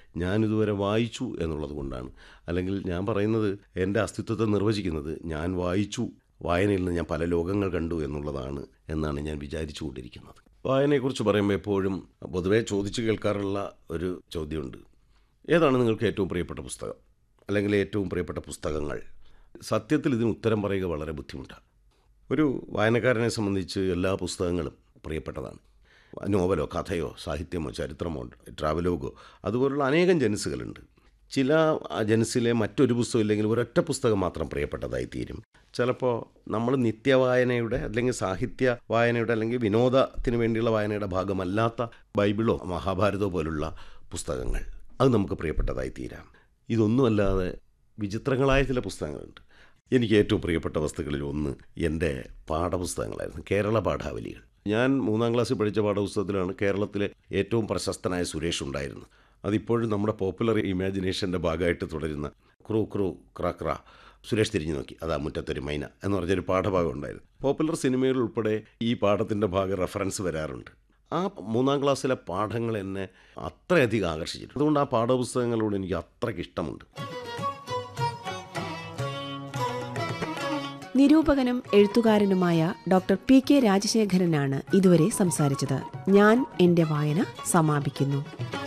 ഞാനിതുവരെ വായിച്ചു എന്നുള്ളത് കൊണ്ടാണ് അല്ലെങ്കിൽ ഞാൻ പറയുന്നത് എൻ്റെ അസ്തിത്വത്തെ നിർവചിക്കുന്നത് ഞാൻ വായിച്ചു വായനയിൽ നിന്ന് ഞാൻ പല ലോകങ്ങൾ കണ്ടു എന്നുള്ളതാണ് എന്നാണ് ഞാൻ വിചാരിച്ചു കൊണ്ടിരിക്കുന്നത് വായനയെക്കുറിച്ച് പറയുമ്പോൾ എപ്പോഴും പൊതുവെ ചോദിച്ചു കേൾക്കാറുള്ള ഒരു ചോദ്യമുണ്ട് ഏതാണ് നിങ്ങൾക്ക് ഏറ്റവും പ്രിയപ്പെട്ട പുസ്തകം അല്ലെങ്കിൽ ഏറ്റവും പ്രിയപ്പെട്ട പുസ്തകങ്ങൾ സത്യത്തിൽ ഇതിന് ഉത്തരം പറയുക വളരെ ബുദ്ധിമുട്ടാണ് ഒരു വായനക്കാരനെ സംബന്ധിച്ച് എല്ലാ പുസ്തകങ്ങളും പ്രിയപ്പെട്ടതാണ് നോവലോ കഥയോ സാഹിത്യമോ ചരിത്രമോ ട്രാവലോഗോ അതുപോലുള്ള അനേകം ജനസുകളുണ്ട് ചില ആ ജനസിലെ മറ്റൊരു പുസ്തകം ഇല്ലെങ്കിൽ ഒരൊറ്റ പുസ്തകം മാത്രം പ്രിയപ്പെട്ടതായി തീരും ചിലപ്പോൾ നമ്മൾ നിത്യവായനയുടെ അല്ലെങ്കിൽ സാഹിത്യ വായനയുടെ അല്ലെങ്കിൽ വിനോദത്തിന് വേണ്ടിയുള്ള വായനയുടെ ഭാഗമല്ലാത്ത ബൈബിളോ മഹാഭാരതമോ പോലുള്ള പുസ്തകങ്ങൾ അത് നമുക്ക് പ്രിയപ്പെട്ടതായി തീരാം ഇതൊന്നുമല്ലാതെ വിചിത്രങ്ങളായ ചില പുസ്തകങ്ങളുണ്ട് എനിക്ക് ഏറ്റവും പ്രിയപ്പെട്ട വസ്തുക്കളിൽ ഒന്ന് എൻ്റെ പാഠപുസ്തകങ്ങളായിരുന്നു കേരള പാഠാവലികൾ ഞാൻ മൂന്നാം ക്ലാസ്സിൽ പഠിച്ച പാഠപുസ്തകത്തിലാണ് കേരളത്തിലെ ഏറ്റവും പ്രശസ്തനായ സുരേഷ് ഉണ്ടായിരുന്നത് അതിപ്പോഴും നമ്മുടെ പോപ്പുലർ ഇമാജിനേഷൻ്റെ ഭാഗമായിട്ട് തുടരുന്ന ക്രൂ ക്രൂ ക്ര ക്ര സുരേഷ് തിരിഞ്ഞു നോക്കി അതാ മുറ്റത്തൊരു മൈന എന്ന് പറഞ്ഞൊരു പാഠഭാഗം ഉണ്ടായിരുന്നു പോപ്പുലർ സിനിമയിൽ ഉൾപ്പെടെ ഈ പാഠത്തിൻ്റെ ഭാഗം റെഫറൻസ് വരാറുണ്ട് ആ മൂന്നാം ക്ലാസ്സിലെ പാഠങ്ങൾ എന്നെ അത്രയധികം ആകർഷിച്ചിട്ടുണ്ട് അതുകൊണ്ട് ആ പാഠപുസ്തകങ്ങളോട് എനിക്ക് അത്രയ്ക്ക് ഇഷ്ടമുണ്ട് നിരൂപകനും എഴുത്തുകാരനുമായ ഡോക്ടർ പി കെ രാജശേഖരനാണ് ഇതുവരെ സംസാരിച്ചത് ഞാൻ എന്റെ വായന സമാപിക്കുന്നു